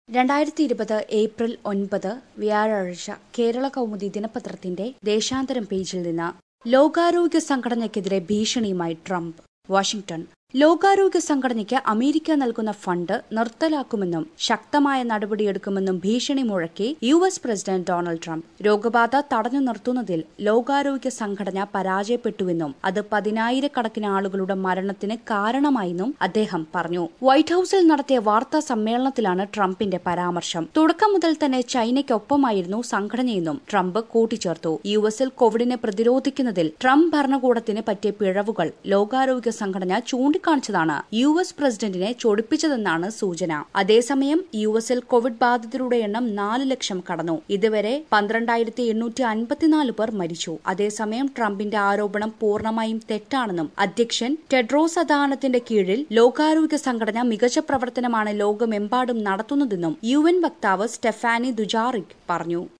രണ്ടായിരത്തി ഇരുപത് ഏപ്രിൽ ഒൻപത് വ്യാഴാഴ്ച കേരള കൗമുദി ദിനപത്രത്തിന്റെ ദേശാന്തരം പേജിൽ നിന്ന് ലോകാരോഗ്യ സംഘടനയ്ക്കെതിരെ ഭീഷണിയുമായി ട്രംപ് വാഷിംഗ്ടൺ ലോകാരോഗ്യ സംഘടനയ്ക്ക് അമേരിക്ക നൽകുന്ന ഫണ്ട് നിർത്തലാക്കുമെന്നും ശക്തമായ നടപടിയെടുക്കുമെന്നും ഭീഷണി മുഴക്കി U S president Donald Trump രോഗബാധ തടഞ്ഞു നിർത്തുന്നതിൽ ലോകാരോഗ്യ സംഘടന പരാജയപ്പെട്ടുവെന്നും അത് പതിനായിരക്കണക്കിന് ആളുകളുടെ മരണത്തിന് കാരണമായെന്നും അദ്ദേഹം പറഞ്ഞു വൈറ്റ് ഹൌസിൽ നടത്തിയ വാർത്താ സമ്മേളനത്തിലാണ് ട്രംപിന്റെ പരാമർശം തുടക്കം മുതൽ തന്നെ ചൈനയ്ക്കൊപ്പമായിരുന്നു സംഘടനയെന്നും ട്രംപ് കൂട്ടിച്ചേർത്തു യു എസിൽ കോവിഡിനെ പ്രതിരോധിക്കുന്നതിൽ ട്രംപ് ഭരണകൂടത്തിന് പറ്റിയ പിഴവുകൾ ലോകാരോഗ്യ സംഘടന ചൂണ്ടിക്കാണിച്ചതാണ് യു എസ് പ്രസിഡന്റിനെ ചൊടിപ്പിച്ചതെന്നാണ് സൂചന അതേസമയം യു എസിൽ കോവിഡ് ബാധിതരുടെ എണ്ണം നാല് ലക്ഷം കടന്നു ഇതുവരെ പന്ത്രണ്ടായിരത്തി എണ്ണൂറ്റി അൻപത്തിനാല് പേർ മരിച്ചു അതേസമയം ട്രംപിന്റെ ആരോപണം പൂർണ്ണമായും തെറ്റാണെന്നും അധ്യക്ഷൻ ടെഡ്രോസ് അദാനത്തിന്റെ കീഴിൽ ലോകാരോഗ്യ സംഘടന മികച്ച പ്രവർത്തനമാണ് ലോകമെമ്പാടും നടത്തുന്നതെന്നും യു എൻ വക്താവ് സ്റ്റെഫാനി ദുജാറിക് പറഞ്ഞു